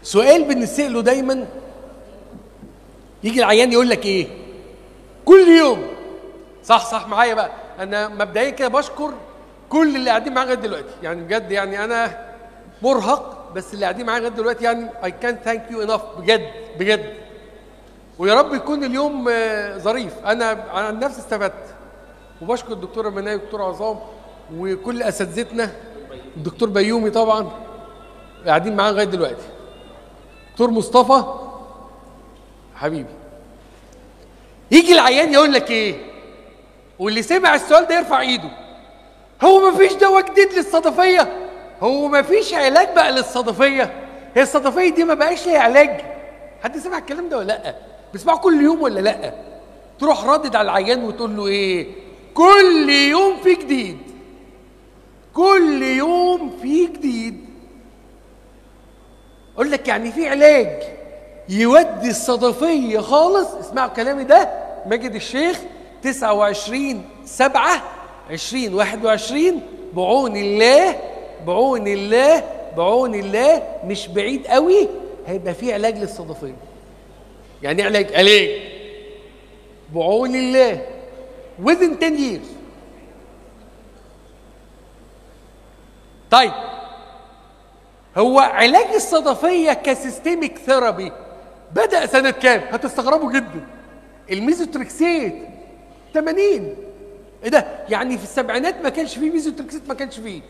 سؤال بنسأله دايما يجي العيان يقول لك ايه كل يوم صح صح معايا بقى انا مبدئيا كده بشكر كل اللي قاعدين معايا لغايه دلوقتي يعني بجد يعني انا مرهق بس اللي قاعدين معايا لغايه دلوقتي يعني I can't thank you enough بجد بجد ويا رب يكون اليوم آه، ظريف انا عن نفسي استفدت وبشكر الدكتوره مناي والدكتور عظام وكل اساتذتنا الدكتور بيومي طبعا قاعدين معانا لغايه دلوقتي دكتور مصطفى حبيبي يجي العيان يقول لك ايه واللي سمع السؤال ده يرفع ايده هو ما فيش دواء جديد للصدفيه هو ما فيش علاج بقى للصدفيه هي الصدفيه دي ما بقاش ليها علاج حد سمع الكلام ده ولا لا بيسمعه كل يوم ولا لا تروح ردد على العيان وتقول له ايه كل يوم في جديد كل يوم في جديد اقول لك يعني في علاج يودي الصدفيه خالص اسمعوا كلامي ده ماجد الشيخ 29 7 20 21 بعون الله بعون الله بعون الله مش بعيد قوي هيبقى في علاج للصدفيه يعني ايه علاج علاج بعون الله within 10 years طيب هو علاج الصدفيه كسيستميك ثيرابي بدا سنه كام هتستغربوا جدا الميزوتريكسيت 80 ايه ده يعني في السبعينات ما كانش فيه ميزوتريكسيت ما كانش فيه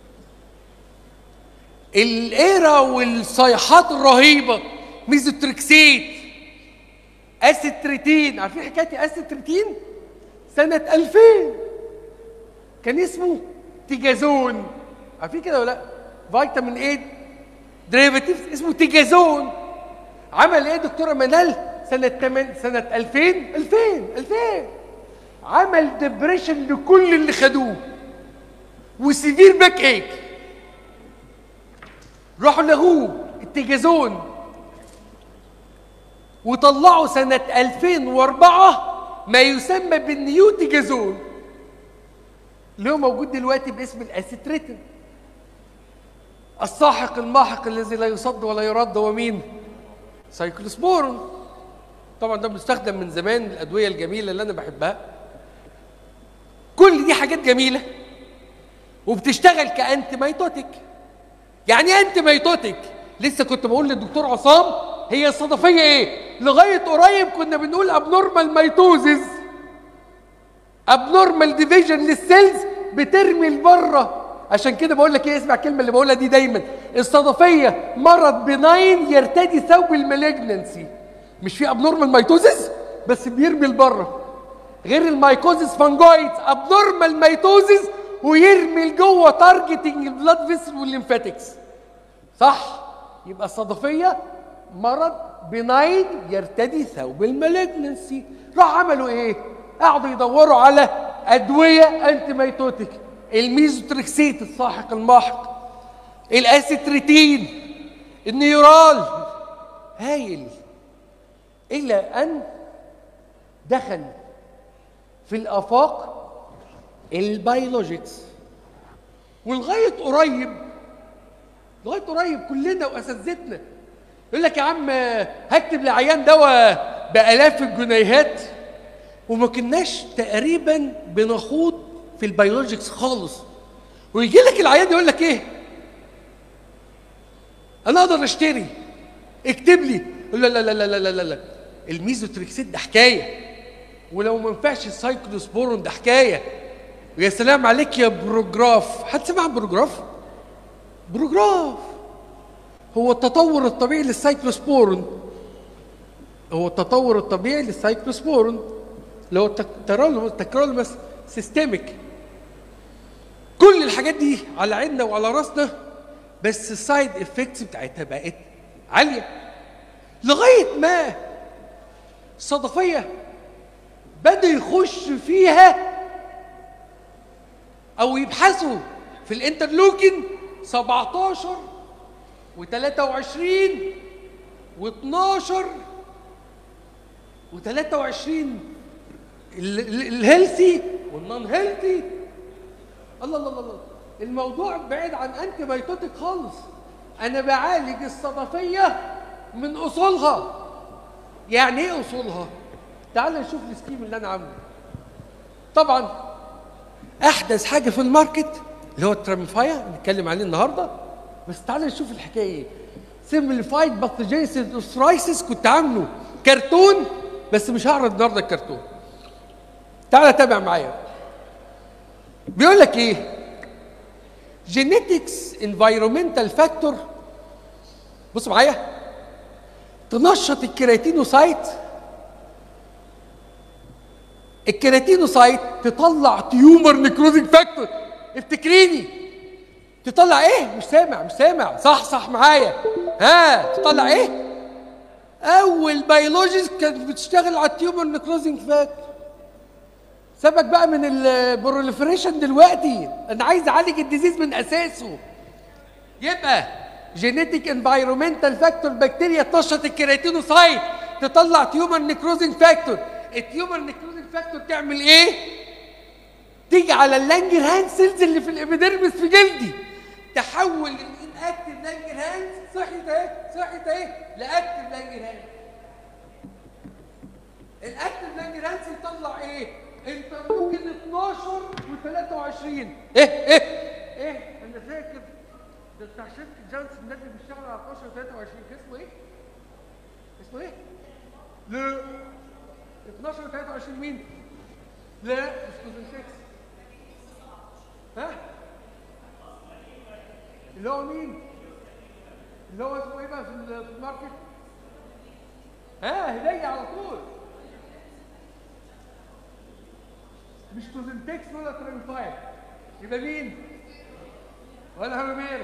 الايرا والصيحات الرهيبه ميزوتريكسيت اسيتريتين عارفين حكايه اسيتريتين سنه 2000 كان اسمه تيجازون عارفين كده ولا لا فيتامين ايه ديريفاتيفز اسمه تيجازون عمل ايه دكتوره منال سنه 8 سنه 2000 2000 2000 عمل ديبريشن لكل اللي خدوه وسيفير باك ايك راحوا لغوه التيجازون وطلعوا سنة 2004 ما يسمى بالنيوتيجازون اللي هو موجود دلوقتي باسم الاسيتريتين الساحق الماحق الذي لا يصد ولا يرد هو مين؟ سايكلوسبورون طبعا ده بيستخدم من زمان من الادويه الجميله اللي انا بحبها كل دي حاجات جميله وبتشتغل كانتي مايتوتيك يعني ايه انتي مايتوتيك لسه كنت بقول للدكتور عصام هي الصدفيه ايه لغايه قريب كنا بنقول ابنورمال مايتوزز ابنورمال ديفيجن للسيلز بترمي لبره عشان كده بقول لك ايه اسمع الكلمه اللي بقولها دي دايما الصدفيه مرض بناين يرتدي ثوب المالجنسي مش في ابنورمال مايتوزز بس بيرمي لبره غير المايكوزيس فانجويد ابنورمال مايتوزز ويرمي لجوه تارجتنج البلاد فيسل والليمفاتكس صح يبقى الصدفيه مرض بناين يرتدي ثوب المالجنسي راح عملوا ايه قعدوا يدوروا على ادويه انتي ميتوتيك الميزوتريكسيت الساحق الماحق الاسيتريتين النيورال هايل الى ان دخل في الافاق البيولوجيكس ولغايه قريب لغايه قريب كلنا واساتذتنا يقول لك يا عم هكتب لعيان دواء بالاف الجنيهات وما كناش تقريبا بنخوض في البيولوجيكس خالص ويجي لك العيان يقول لك ايه انا اقدر اشتري اكتب لي لا لا لا لا لا لا لا, لا. الميزوتريكسيد ده حكايه ولو ما ينفعش السايكلوسبورون ده حكايه ويا سلام عليك يا بروجراف حد سمع عن بروجراف بروجراف هو التطور الطبيعي للسايكلوسبورون هو التطور الطبيعي للسايكلوسبورون اللي هو التكرولمس سيستميك كل الحاجات دي على عيننا وعلى راسنا بس السايد افكتس بتاعتها بقت عاليه لغايه ما الصدفيه بدا يخش فيها او يبحثوا في الانترلوكين 17 و23 و12 و23 الهيلثي والنون هيلثي الله الله الله الله الموضوع بعيد عن انتي بايوتيك خالص انا بعالج الصدفيه من اصولها يعني ايه اصولها تعال نشوف السكيم اللي انا عامله طبعا احدث حاجه في الماركت اللي هو التراميفايا هنتكلم عليه النهارده بس تعال نشوف الحكايه ايه سيمبليفايد باثوجينيسيس اوسترايسيس كنت عامله كرتون بس مش هعرض النهارده الكرتون تعال تابع معايا بيقول لك ايه جينيتكس انفايرومنتال فاكتور بص معايا تنشط الكيراتينوسايت الكيراتينوسايت تطلع تيومر نيكروزنج فاكتور افتكريني تطلع ايه مش سامع مش سامع صح صح معايا ها تطلع ايه اول بيولوجيز كانت بتشتغل على التيومر نيكروزنج فاكتور سيبك بقى من البروليفريشن دلوقتي انا عايز اعالج الديزيز من اساسه يبقى جينيتيك انفايرومنتال فاكتور بكتيريا تنشط الكيراتينوسايت تطلع تيومر نيكروزنج فاكتور التيومر نيكروزنج فاكتور تعمل ايه تيجي على اللانجر هاند سيلز اللي في الابيديرمس في جلدي تحول الاناكتيف لانجر هاند صحيت اهي صحيت اهي لاكتيف لانجر هاند الاكتيف لانجر هاند يطلع ايه انت ممكن 12 و23 ايه ايه ايه انا فاكر ده بتاع شركه جانسون ده اللي بيشتغل على 12 و23 اسمه ايه؟ اسمه ايه؟ لا 12 و23 مين؟ لا مش كوزنتكس ها؟ اللي هو مين؟ اللي هو اسمه ايه بقى في ال- في الماركت؟ ها هدية على طول مش كوزنتكس ولا تريمفاير يبقى مين؟ ولا هرمير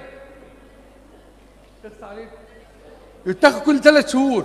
قص عليك يتاخد كل ثلاث شهور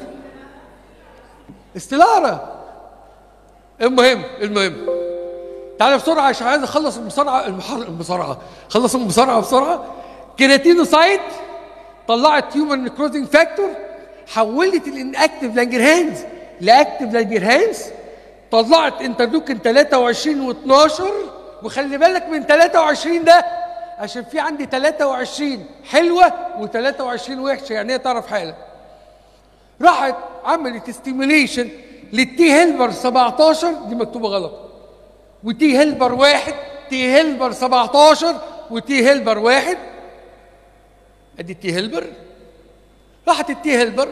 استلارة المهم المهم تعالى بسرعة عشان عايز اخلص المصارعة المحر... المصارعة خلص المصارعة بسرعة كيراتينوسايت طلعت تيومر نيكروزنج فاكتور حولت الانكتيف لانجرهانز لاكتيف لانجرهانز طلعت انترلوكين 23 و12 وخلي بالك من 23 ده عشان في عندي 23 حلوه و23 وحشه يعني هي تعرف حالك راحت عملت ستيميوليشن للتي هيلبر 17 دي مكتوبه غلط وتي هيلبر واحد تي هيلبر 17 وتي هيلبر واحد ادي التي هيلبر راحت التي هيلبر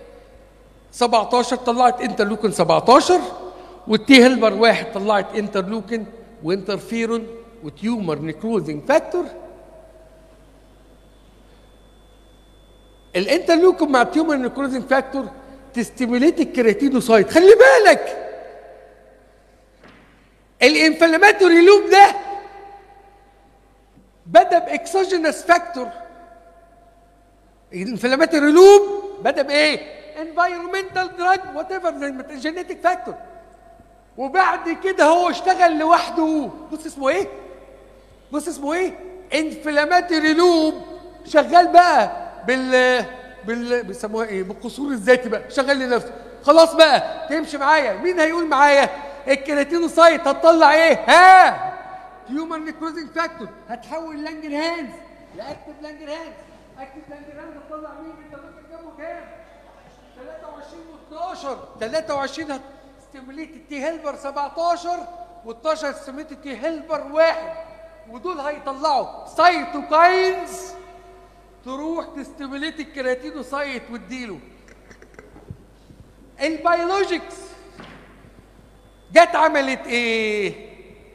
17 طلعت انترلوكين 17 والتي هيلبر واحد طلعت انترلوكين وانترفيرون وتيومر نيكروزنج فاكتور الانترلوكين مع التيومر نيكروزنج فاكتور تستيميليت الكيراتينوسايت خلي بالك الانفلاماتوري لوب ده بدا باكسوجينس فاكتور الانفلاماتوري لوب بدا بايه انفايرمنتال دراج وات ايفر جينيتك فاكتور وبعد كده هو اشتغل لوحده بص اسمه ايه بص اسمه ايه انفلاماتوري لوب شغال بقى بال بال بيسموها ايه بالقصور الذاتي بقى شغال لنفسه خلاص بقى تمشي معايا مين هيقول معايا الكيراتينوسايت هتطلع ايه ها هيومن نيكروزنج فاكتور هتحول لانجر هاندز لاكتف لانجر هاندز اكتف لانجر هاندز هتطلع مين انت ممكن جابه كام 23 و12 23 ستيموليت التي هيلبر 17 و12 ستيموليت التي هيلبر واحد ودول هيطلعوا سايتوكاينز تروح تستيموليت الكيراتينوسايت وتديله البيولوجيكس جت عملت ايه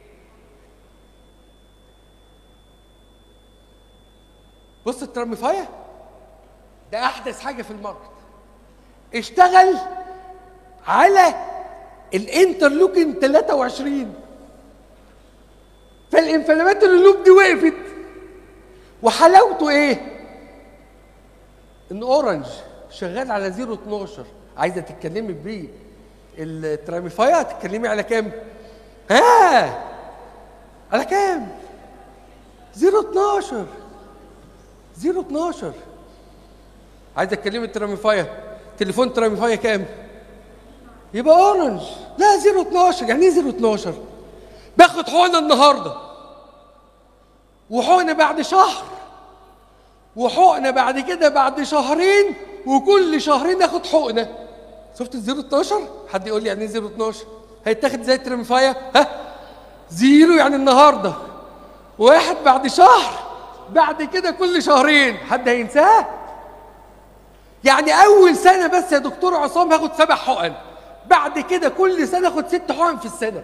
بص التراميفايا ده احدث حاجه في الماركت اشتغل على الانترلوكين 23 فالانفلاماتوري اللوب دي وقفت وحلاوته ايه ان اورنج شغال على 0 12 عايزه تتكلمي بيه التراميفايا هتتكلمي على كام ها على كام 0 12 0 12 عايزه تكلمي التراميفايا تليفون تراميفايا كام يبقى اورنج لا 0 12 يعني ايه 0 12 باخد حقنه النهارده وحقنه بعد شهر وحقنه بعد كده بعد شهرين وكل شهرين اخد حقنه شفت الزيرو 12 حد يقول لي يعني ايه زيرو 12 هيتاخد زي الترمفايه ها زيرو يعني النهارده واحد بعد شهر بعد كده كل شهرين حد هينساه يعني اول سنه بس يا دكتور عصام هاخد سبع حقن بعد كده كل سنه اخد ست حقن في السنه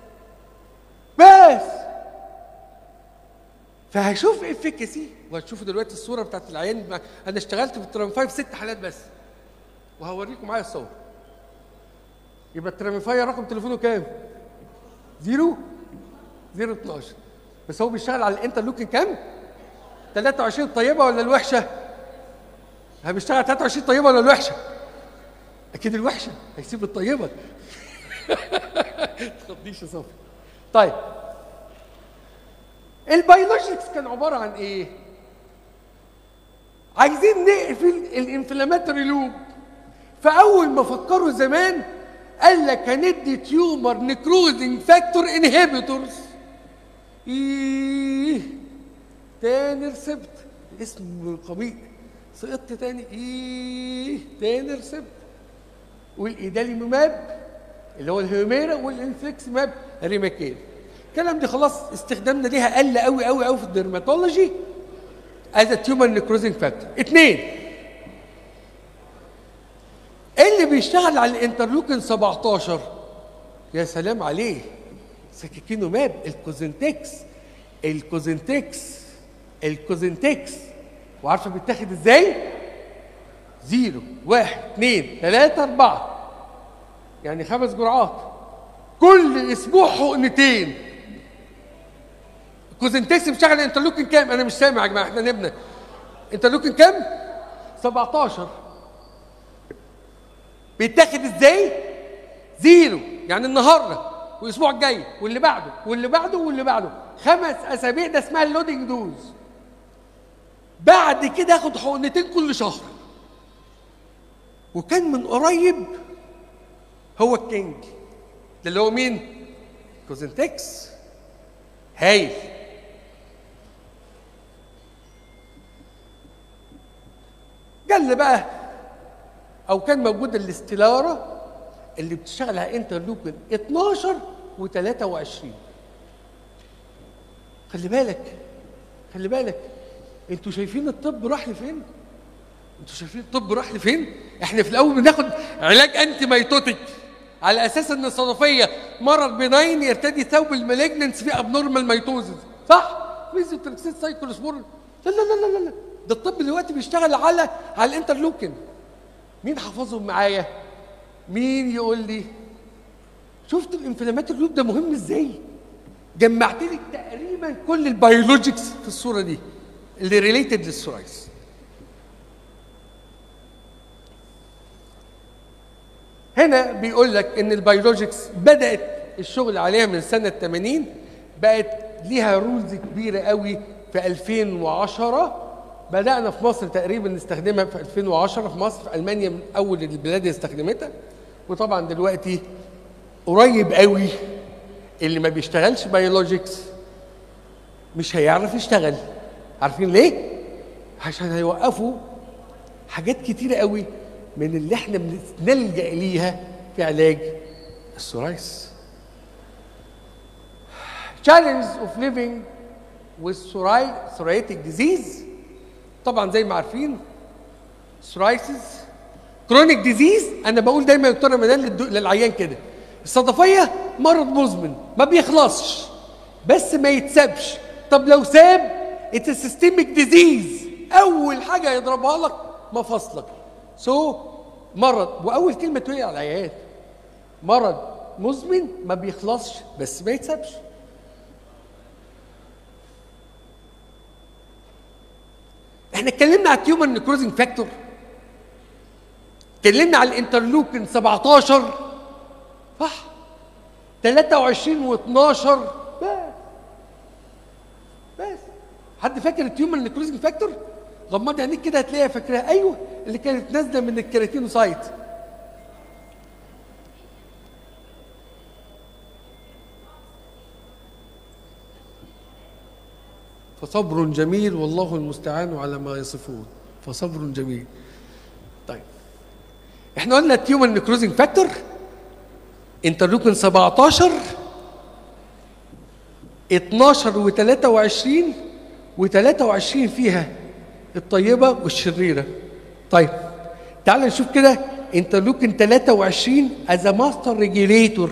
بس فهشوف افكاسي وهتشوفوا دلوقتي الصوره بتاعت العيان انا اشتغلت في الترامفاي في ست حالات بس وهوريكم معايا الصور يبقى الترامفاي رقم تليفونه كام؟ زيرو زيرو 12 بس هو بيشتغل على الانترلوكين كام؟ 23 طيبه ولا الوحشه؟ هو بيشتغل 23 طيبه ولا الوحشه؟ اكيد الوحشه هيسيب الطيبه تخضيش يا صافي طيب البيولوجيكس كان عباره عن ايه؟ عايزين نقفل الانفلاماتوري لوب فاول ما فكروا زمان قال لك هندي تيومر نكروزنج فاكتور انهبيتورز ايه تاني رسبت اسم قبيح سقطت تاني ايه تاني رسبت والايداليماب اللي هو الهيوميرا والانفليكسماب ريماكين الكلام دي خلاص استخدامنا ليها قل قوي قوي قوي في الدرماتولوجي از تيومر نكروزنج فاكتور اثنين اللي بيشتغل على الانترلوكين 17 يا سلام عليه سكاكينو ماب الكوزنتكس الكوزنتكس الكوزنتكس وعارفه بيتاخد ازاي؟ زيرو واحد اثنين ثلاثة أربعة يعني خمس جرعات كل أسبوع حقنتين الكوزنتكس بيشتغل انترلوكين كام؟ أنا مش سامع يا جماعة احنا نبنى انترلوكين كام؟ 17 بيتاخد ازاي؟ زيرو يعني النهارده والاسبوع الجاي واللي بعده واللي بعده واللي بعده خمس اسابيع ده اسمها اللودنج دوز بعد كده اخد حقنتين كل شهر وكان من قريب هو الكينج ده اللي هو مين؟ كوزنتكس هايل قال لي بقى او كان موجود الاستلاره اللي بتشتغل على انترلوكين 12 و23 خلي بالك خلي بالك انتوا شايفين الطب راح لفين؟ انتوا شايفين الطب راح لفين؟ احنا في الاول بناخد علاج انتي ميتوتيك على اساس ان الصدفيه مرض بناين يرتدي ثوب المالجننس في ابنورمال ميتوزز صح؟ ميزوتريكسيد سايكلوسبورين لا لا لا لا لا ده الطب دلوقتي بيشتغل على على الانترلوكين مين حافظهم معايا؟ مين يقول لي؟ شفت الانفلاماتوري لوب ده مهم ازاي؟ جمعت لك تقريبا كل البيولوجيكس في الصوره دي اللي ريليتد للسورايس هنا بيقول لك ان البيولوجيكس بدات الشغل عليها من سنه 80 بقت ليها رولز كبيره قوي في 2010 بدانا في مصر تقريبا نستخدمها في 2010 في مصر في المانيا من اول البلاد اللي استخدمتها وطبعا دلوقتي قريب قوي اللي ما بيشتغلش بيولوجيكس مش هيعرف يشتغل عارفين ليه؟ عشان هيوقفوا حاجات كتيرة قوي من اللي احنا بنلجأ ليها في علاج السورايس challenge of living with psoriatic disease طبعا زي ما عارفين psoriasis chronic disease انا بقول دايما يا دكتوره منال للعيان كده الصدفيه مرض مزمن ما بيخلصش بس ما يتسابش طب لو ساب اتس سيستميك ديزيز اول حاجه يضربها لك مفاصلك سو so, مرض واول كلمه تقولي على العيان مرض مزمن ما بيخلصش بس ما يتسابش احنا اتكلمنا على التيومر نيكروزنج فاكتور اتكلمنا على الانترلوكين 17 صح 23 و12 بس بس حد فاكر التيومر نيكروزنج فاكتور غمض عينيك كده هتلاقيها فاكراها ايوه اللي كانت نازله من الكيراتينوسايت فصبر جميل والله المستعان على ما يصفون فصبر جميل طيب احنا قلنا التيومر نكروزنج فاكتور انترلوكين 17 12 و23 و23 فيها الطيبة والشريرة طيب تعال نشوف كده انترلوكين 23 از ماستر ريجيليتور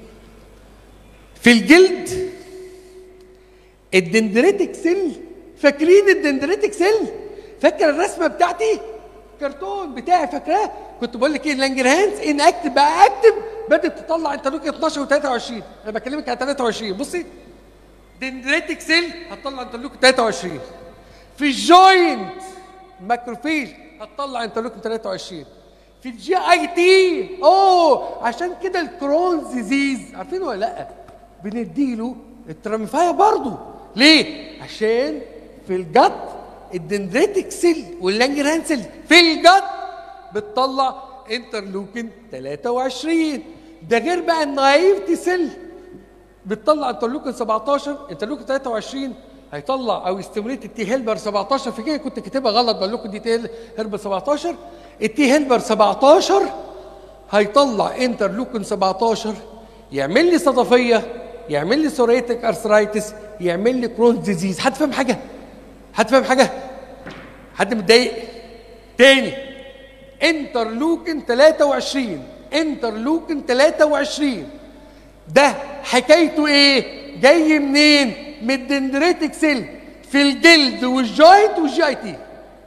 في الجلد الدندريتك سيل فاكرين الدندريتك سيل فاكر الرسمه بتاعتي كرتون بتاعي فاكراه كنت بقول لك ايه لانجرهانز ان اكتف بقى اكتف بدات تطلع انترلوكين 12 و23 انا بكلمك على 23 بصي دندريتك سيل هتطلع انترلوكين 23 في الجوينت ماكروفيج هتطلع انترلوكين 23 في الجي اي تي اوه عشان كده الكرونز ديزيز عارفين ولا لا بنديله التراميفايا برضه ليه عشان في الجت الدندريتك سيل واللانجرهان سيل في الجت بتطلع انترلوكين 23 ده غير بقى النايفتي سيل بتطلع انترلوكين 17 انترلوكين 23 هيطلع او يستمريت التي هيلبر 17 في كده كنت كاتبها غلط بقول لكم دي تي هيلبر 17 التي هيلبر 17 هيطلع انترلوكين 17 يعمل لي صدفيه يعمل لي سوريتك ارثرايتس يعمل لي كرونز ديزيز حد فاهم حاجه حد فاهم حاجه حد متضايق تاني انترلوكين 23 انترلوكين 23 ده حكايته ايه جاي منين من الدندريتك سيل في الجلد والجوينت والجي اي تي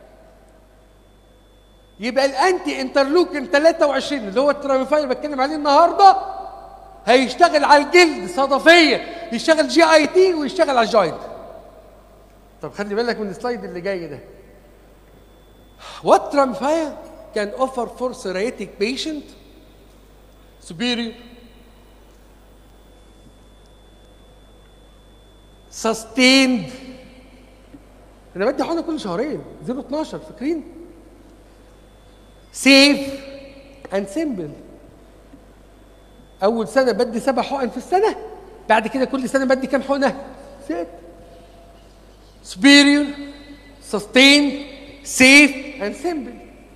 يبقى الانتي انترلوكين 23 اللي هو التراميفاي اللي بتكلم عليه النهارده هيشتغل على الجلد صدفيه يشتغل جي اي تي ويشتغل على الجوينت طب خلي بالك من السلايد اللي جاي ده What Tramfaya can offer for psoriatic patient superior sustained انا بدي حقنه كل شهرين 0 12 فاكرين سيف اند سيمبل اول سنه بدي سبع حقن في السنه بعد كده كل سنه بدي كام حقنه ست superior sustained safe and simple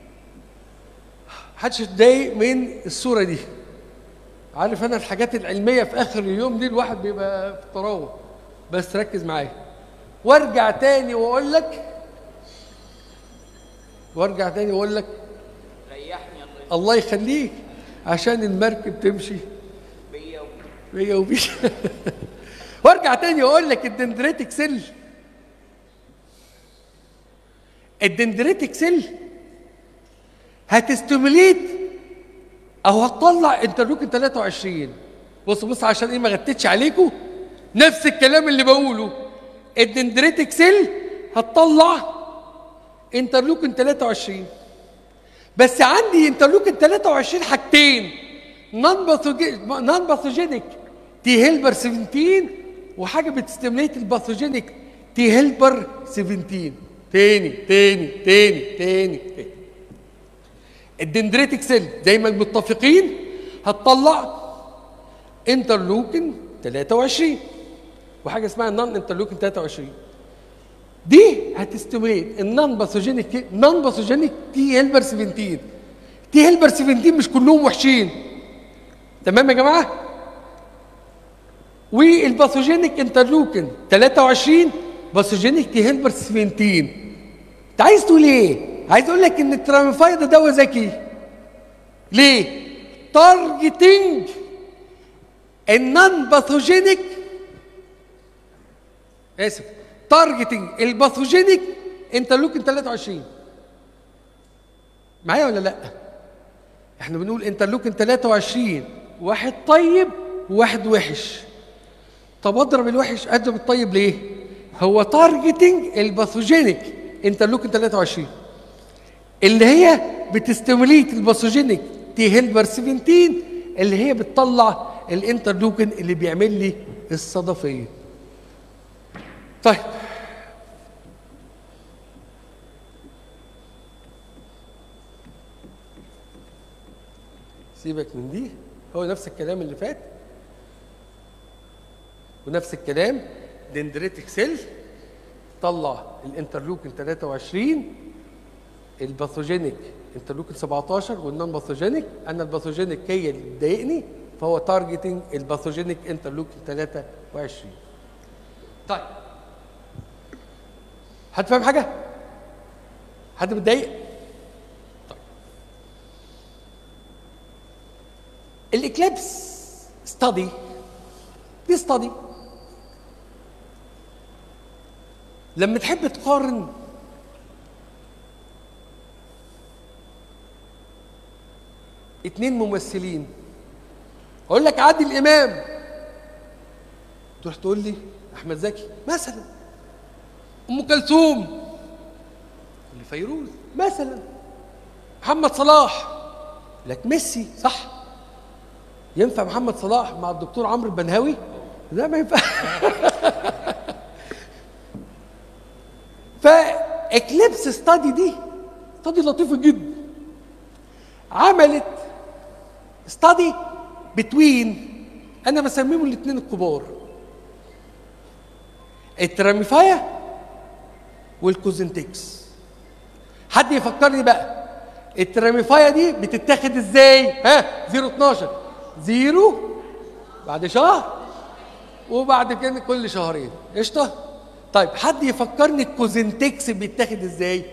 محدش يتضايق من الصوره دي عارف انا الحاجات العلميه في اخر اليوم دي الواحد بيبقى في طراوه بس ركز معايا وارجع تاني واقول لك وارجع تاني واقول لك ريحني الله الله يخليك عشان المركب تمشي بيا و- بيا وبيا وارجع تاني واقول لك الدندريتك سيل الدندريتك سيل هتستميليت او هتطلع انترلوكين 23 بص بص عشان ايه ما غتتش عليكم نفس الكلام اللي بقوله الدندريتك سيل هتطلع انترلوكين 23 بس عندي انترلوكين 23 حاجتين نون نون باثوجينيك تي هيلبر 17 وحاجه بتستميليت الباثوجينيك تي هيلبر 17 تاني تاني تاني تاني تاني الدندريتك سيل زي ما متفقين هتطلع انترلوكين 23 وحاجه اسمها نون انترلوكين 23 دي هتستميت النون باثوجينيك نون باثوجينيك تي هيلبر 17 تي هيلبر 17 مش كلهم وحشين تمام يا جماعه والباثوجينيك انترلوكين 23 باثوجينيك تي هيلبر 17 انت عايز تقول ايه؟ عايز اقول لك ان التراميفاي ده دواء ذكي ليه؟ تارجتنج النون باثوجينيك اسف تارجتنج الباثوجينيك انترلوكين 23 معايا ولا لا؟ احنا بنقول انترلوكين 23 واحد طيب وواحد وحش طب اضرب الوحش اضرب الطيب ليه؟ هو تارجتنج الباثوجينيك انترلوكين 23 اللي هي بتستميليت الباثوجينيك تي هيلبر 17 اللي هي بتطلع الانترلوكين اللي بيعمل لي الصدفيه. طيب سيبك من دي هو نفس الكلام اللي فات ونفس الكلام دندريتك سيل بيطلع الانترلوكين 23 الباثوجينيك انترلوكين 17 والنون باثوجينيك انا الباثوجينيك هي اللي بتضايقني فهو تارجتنج الباثوجينيك انترلوكين 23 طيب حد فاهم حاجه؟ حد متضايق؟ طيب الاكليبس ستادي دي ستادي لما تحب تقارن اتنين ممثلين اقول لك عادل امام تروح تقول لي احمد زكي مثلا ام كلثوم اللي فيروز مثلا محمد صلاح لك ميسي صح ينفع محمد صلاح مع الدكتور عمرو البنهاوي لا ما ينفع فاكليبس ستادي دي ستادي لطيفه جدا عملت ستادي بتوين انا بسميهم الاثنين الكبار التراميفايا والكوزنتكس حد يفكرني بقى التراميفايا دي بتتاخد ازاي ها 0 12 0 بعد شهر وبعد كده كل شهرين قشطه طيب حد يفكرني الكوزنتكس بيتاخد ازاي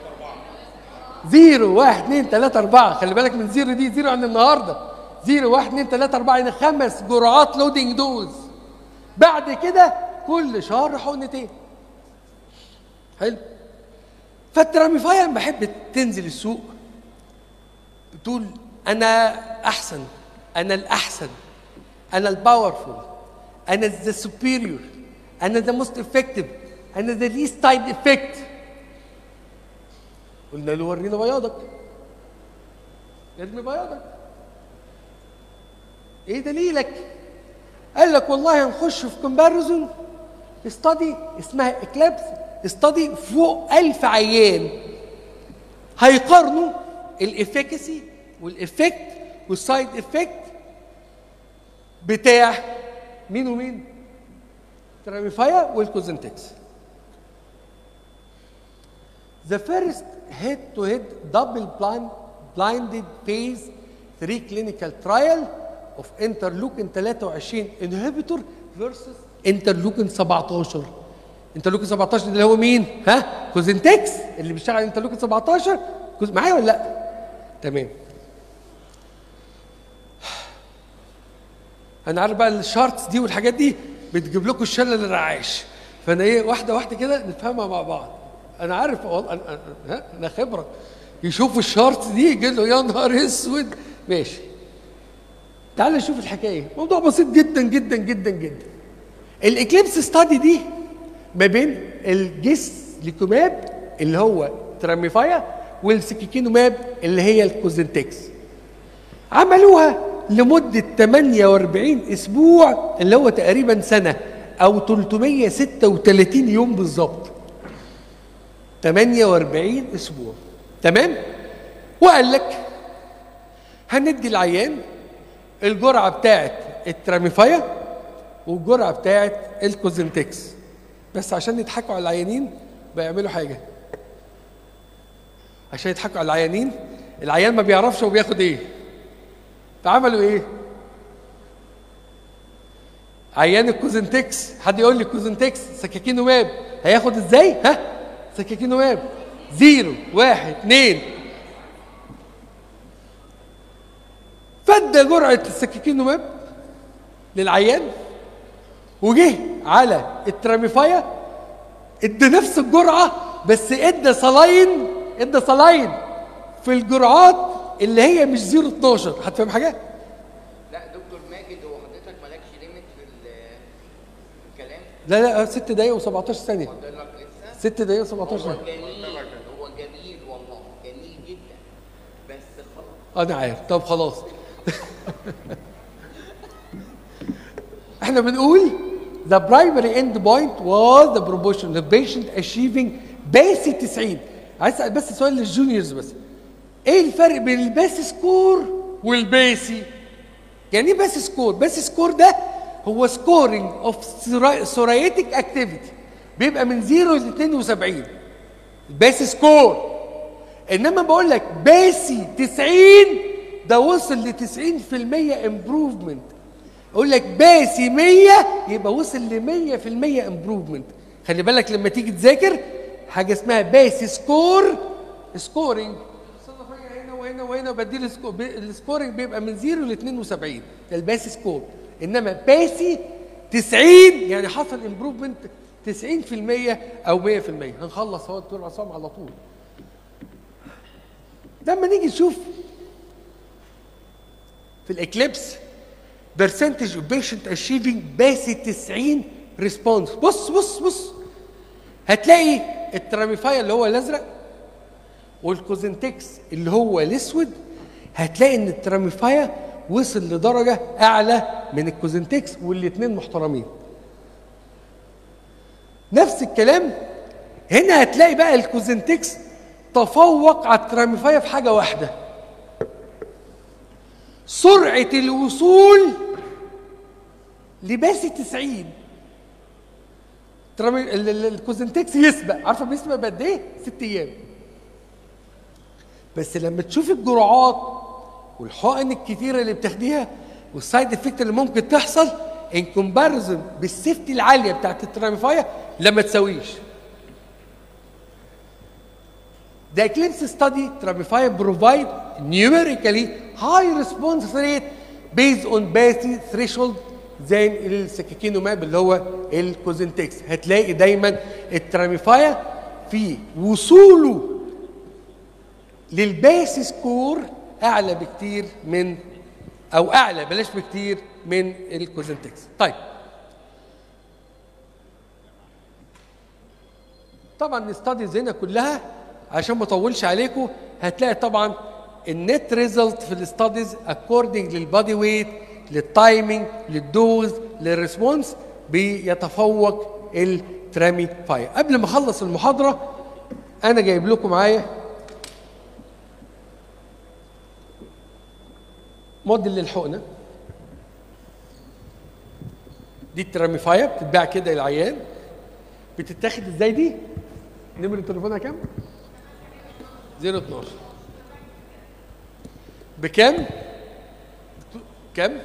زيرو واحد اتنين تلاتة أربعة خلي بالك من زيرو دي زيرو عن النهاردة زيرو واحد اتنين تلاتة أربعة يعني خمس جرعات لودنج دوز بعد كده كل شهر حقنتين حلو فالتراميفايا لما بحب تنزل السوق بتقول أنا أحسن أنا الأحسن أنا الباورفول أنا ذا سوبيريور أنا ذا موست افكتيف أنا ذا ليست سايد افكت قلنا له ورينا بياضك ارمي بياضك ايه دليلك قال لك والله هنخش في كومباريزون استادي اسمها اكليبس استادي فوق ألف عيان هيقارنوا الافيكاسي والافكت والسايد افكت بتاع مين ومين تراميفايا والكوزنتكس The first head-to-head double-blind blinded phase 3 clinical trial of interleukin 23 inhibitor versus interleukin 17 interleukin 17 ده اللي هو مين؟ ها؟ كوزنتكس اللي بيشتغل على interleukin 17 كوز- معايا ولا لا؟ تمام انا عارف بقى الشارتس دي والحاجات دي بتجيب لكم الشله للرعاش فانا ايه واحده واحده كده نفهمها مع بعض انا عارف والله انا, أنا, ها؟ أنا خبره يشوف الشارتس دي يجي له يا نهار اسود ماشي تعال نشوف الحكايه موضوع بسيط جدا جدا جدا جدا الاكليبس ستادي دي ما بين الجس ليكوماب اللي هو تراميفايا والسكيكينوماب اللي هي الكوزنتكس عملوها لمدة 48 أسبوع اللي هو تقريبا سنة أو 336 يوم بالظبط 48 أسبوع تمام وقال لك هندي العيان الجرعة بتاعت التراميفايا والجرعة بتاعت الكوزنتكس بس عشان يضحكوا على العيانين بيعملوا حاجة عشان يضحكوا على العيانين العيان ما بيعرفش هو بياخد ايه فعملوا ايه؟ عيان الكوزنتكس حد يقول لي الكوزنتكس سكاكينو ماب هياخد ازاي؟ ها؟ سكاكينو ماب زيرو واحد اثنين فدى جرعة السكاكينو ماب للعيان وجه على التراميفايا ادى نفس الجرعة بس ادى صلاين ادى صلاين في الجرعات اللي هي مش 0 12 هتفهم حاجة؟ لا دكتور ماجد هو حضرتك مالكش ليميت في ال- في الكلام لا لا 6 دقايق و17 ثانية فاضلك لسه 6 دقايق و17 هو ثانية جميل هو جميل والله جميل جدا بس خلاص انا عارف طب خلاص احنا بنقول the primary end point was the proportion of patient achieving باسي 90 عايز اسال بس سؤال للجونيورز بس ايه الفرق بين الباسي سكور والباسي يعني ايه باسي سكور باسي سكور ده هو سكورنج اوف سورايتك اكتيفيتي بيبقى من 0 ل 72 الباسي سكور انما بقول لك باسي 90 ده وصل ل 90% امبروفمنت اقول لك باسي 100 يبقى وصل ل 100% امبروفمنت خلي بالك لما تيجي تذاكر حاجه اسمها باسي سكور سكورنج صدفية هنا وهنا وهنا وبدي السكو- بي- السكورنج بيبقى من 0 ل 72 ده الباسي سكور انما باسي 90 يعني حصل امبروفمنت 90% او 100% هنخلص اهو دكتور عصام على طول لما نيجي نشوف في الاكليبس percentage of patient achieving باسي 90 response بص بص بص هتلاقي التراميفايا اللي هو الازرق والكوزنتكس اللي هو الاسود هتلاقي ان التراميفايا وصل لدرجه اعلى من الكوزنتكس والاثنين محترمين نفس الكلام هنا هتلاقي بقى الكوزنتكس تفوق على التراميفايا في حاجه واحده سرعه الوصول لباسي 90 ترامي ال- ال- الكوزنتكس يسبق عارفه بيسبق بقد ايه؟ ست ايام بس لما تشوف الجرعات والحقن الكتيره اللي بتاخديها والسايد افكت اللي ممكن تحصل ان كومباريزون بالسيفتي العاليه بتاعت التراميفايا لما تساويش The Eclipse study Tramify provide numerically high response rate based on basic threshold زي السكاكينوماب اللي هو الكوزنتكس هتلاقي دايما التراميفايا في وصوله للباس سكور اعلى بكتير من او اعلى بلاش بكتير من الكوزنتكس طيب طبعا الستاديز هنا كلها عشان ما اطولش عليكم هتلاقي طبعا النت ريزلت في الستاديز اكوردنج للبادي ويت للتايمينج للدوز للريسبونس بيتفوق الترامي فاير قبل ما اخلص المحاضره انا جايب لكم معايا موديل للحقنه دي التراميفاير بتتباع كده للعيان بتتاخد ازاي دي؟ نمرة تليفونها كام؟ 012 بكام؟ كام؟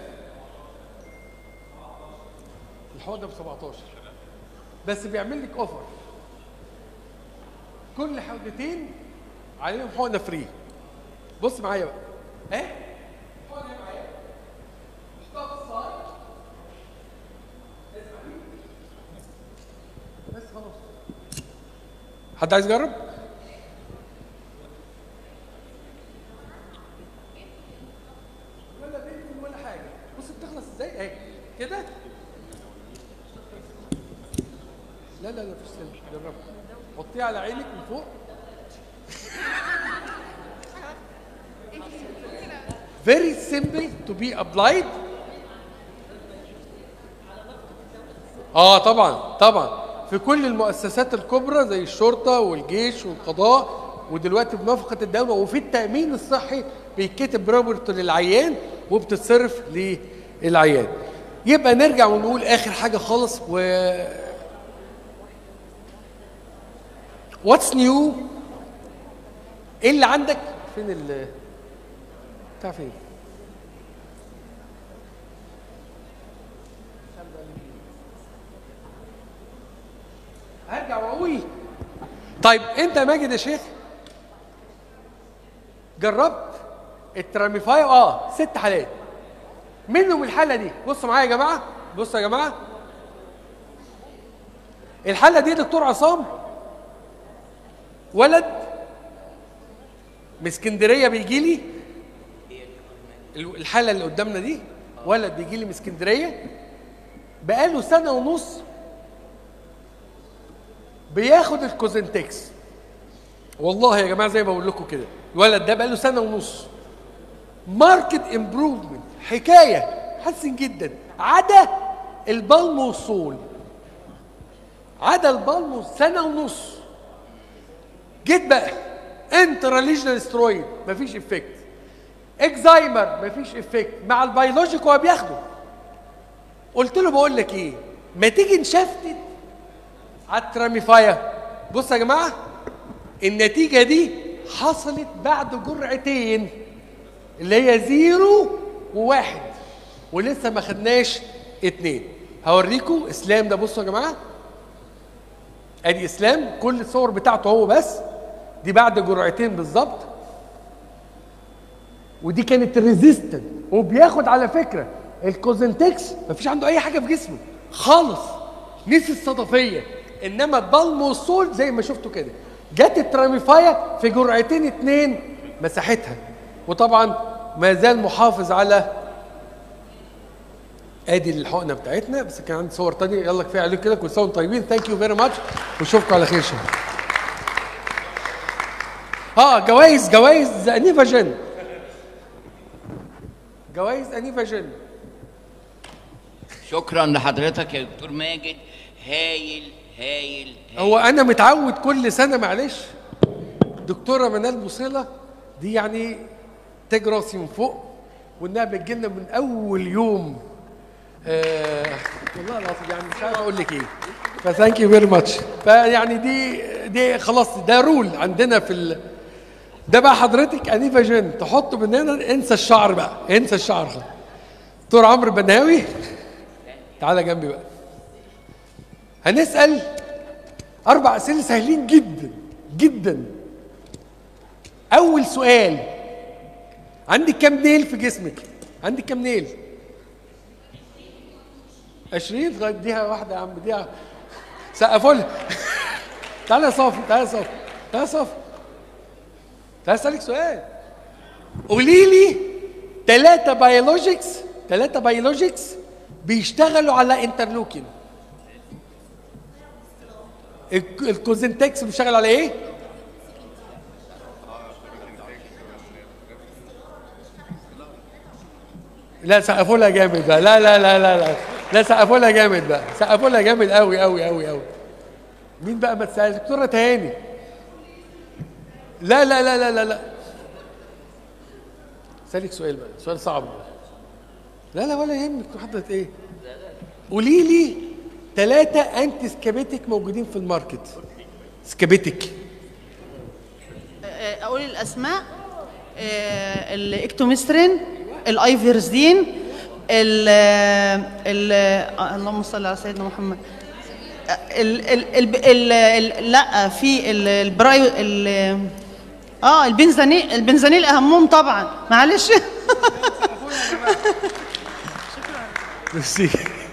الحقنة ب 17 بس بيعمل لك اوفر كل حقنتين عليهم حقنة فري بص معايا بقى اهي حقنة معايا حطها في الصاج بس خلاص حد عايز يجرب؟ ولا بينكم ولا حاجه بص بتخلص ازاي اهي كده لا لا لا مفيش سلك جربها حطيها على عينك من فوق very simple to be applied اه طبعا طبعا في كل المؤسسات الكبرى زي الشرطه والجيش والقضاء ودلوقتي بنفقه الدوله وفي التامين الصحي بيتكتب روبرت للعيان وبتتصرف للعيان يبقى نرجع ونقول اخر حاجه خالص و واتس نيو ايه اللي عندك فين ال بتاع فين هرجع واقول طيب انت يا ماجد يا شيخ جربت التراميفاي اه ست حالات منهم الحاله دي بصوا معايا يا جماعه بصوا يا جماعه الحاله دي دكتور عصام ولد من اسكندريه بيجي لي الحاله اللي قدامنا دي ولد بيجي لي من اسكندريه بقاله سنه ونص بياخد الكوزنتكس والله يا جماعه زي ما بقول لكم كده الولد ده بقاله سنه ونص ماركت امبروفمنت حكايه حسن جدا عدا البلم والصول عدا البلم سنه ونص جيت بقى انترا ليجنال سترويد مفيش افكت اكزايمر مفيش افكت مع البيولوجيك هو بياخده قلت له بقول لك ايه ما تيجي نشفتت على التراميفايا بص يا جماعه النتيجه دي حصلت بعد جرعتين اللي هي زيرو وواحد ولسه ما خدناش اتنين هوريكم اسلام ده بصوا يا جماعه ادي اسلام كل الصور بتاعته هو بس دي بعد جرعتين بالظبط ودي كانت ريزيستنت وبياخد على فكره الكوزنتكس مفيش عنده اي حاجه في جسمه خالص نسي الصدفيه انما الضلم والصول زي ما شفتوا كده جت التراميفايا في جرعتين اتنين مساحتها وطبعا ما زال محافظ على ادي الحقنه بتاعتنا بس كان عندي صور تانية يلا كفايه عليكم كده كل سنه وانتم طيبين ثانك يو فيري ماتش واشوفكم على خير ان شاء الله اه جوائز جوائز انيفا جن جوائز انيفا جن شكرا لحضرتك يا دكتور ماجد هايل هايل, هايل. هو انا متعود كل سنه معلش دكتوره منال بوصيله دي يعني تاج راسي من فوق وانها بتجيلنا من اول يوم آه والله العظيم يعني مش عارف اقول لك ايه فثانك يو فيري ماتش فيعني دي دي خلاص ده رول عندنا في ال... ده بقى حضرتك انيفا جن تحطه من هنا انسى الشعر بقى انسى الشعر خالص دكتور عمرو بناوي تعالى جنبي بقى هنسال اربع اسئله سهلين جدا جدا اول سؤال عندك كام نيل في جسمك عندك كام نيل 20 طيب اديها واحده يا عم اديها سقفوا لها تعالى يا صافي تعالى يا صافي تعالى يا صافي تعالى اسالك سؤال قولي لي ثلاثه بيولوجيكس ثلاثه بيولوجيكس بيشتغلوا على انترلوكين الك- الكوزنتكس بيشتغل على ايه؟ لا سقفوا لها جامد بقى لا لا لا لا لا لا سقفوا لها جامد بقى سقفوا لها جامد قوي قوي قوي قوي مين بقى ما تسال دكتوره تهاني لا لا لا لا لا لا اسالك سؤال بقى سؤال صعب بقى. لا لا ولا يهمك حضرتك ايه قولي لي ثلاثة انتي سكابيتك موجودين في الماركت سكابيتك آه، اقول الاسماء آه، الاكتومسترين الايفيرزين ال ال آه، اللهم صل على سيدنا محمد آه، ال ال ال ال ال لا في ال- البرايو ال اه البنزانيل البنزانيل اهمهم طبعا معلش ميرسي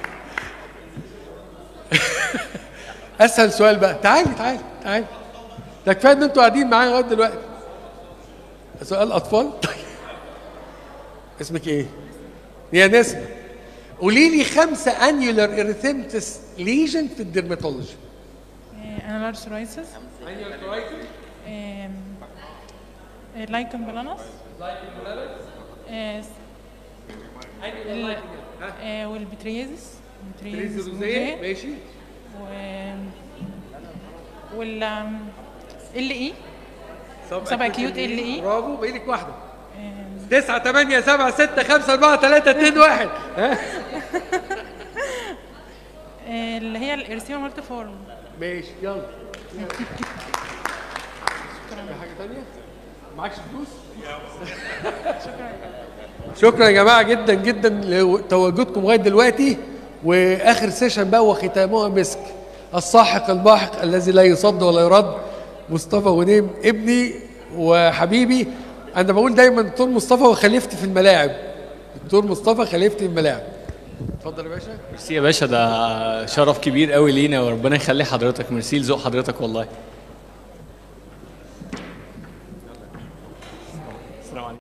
اسهل سؤال بقى تعالي تعالي تعالي ده كفايه ان انتوا قاعدين معايا لغايه دلوقتي سؤال اطفال طيب اسمك ايه؟ يا نسمة قولي لي خمسه انيولار اريثيمتس ليجن في الدرماتولوجي انالار سورايسيس لايكن بلانس والبتريزس بتريزس ماشي و وال ال اي سبع كيوت ال اي برافو باقي لك واحده تسعة ثمانية سبعة ستة خمسة أربعة ثلاثة اتنين واحد ها اللي هي الارسيما مالتي فورم ماشي يلا في حاجة تانية؟ معكش فلوس؟ شكرا يا جماعة جدا جدا لتواجدكم لغاية دلوقتي وآخر سيشن بقى وختامها مسك الساحق الماحق الذي لا يصد ولا يرد مصطفى غنيم ابني وحبيبي أنا بقول دايما دكتور مصطفى وخليفتي في الملاعب دكتور مصطفى خليفتي في الملاعب اتفضل يا باشا ميرسي يا باشا ده شرف كبير قوي لينا وربنا يخلي حضرتك ميرسي لذوق حضرتك والله